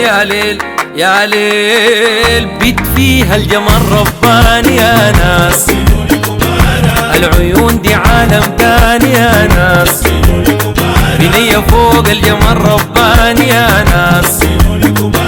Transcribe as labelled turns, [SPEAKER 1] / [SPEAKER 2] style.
[SPEAKER 1] يا ليل يا ليل بيت فيها الجمال رباني يا ناس العيون دي عالم تاني يا ناس بنية فوق الجمال رباني يا ناس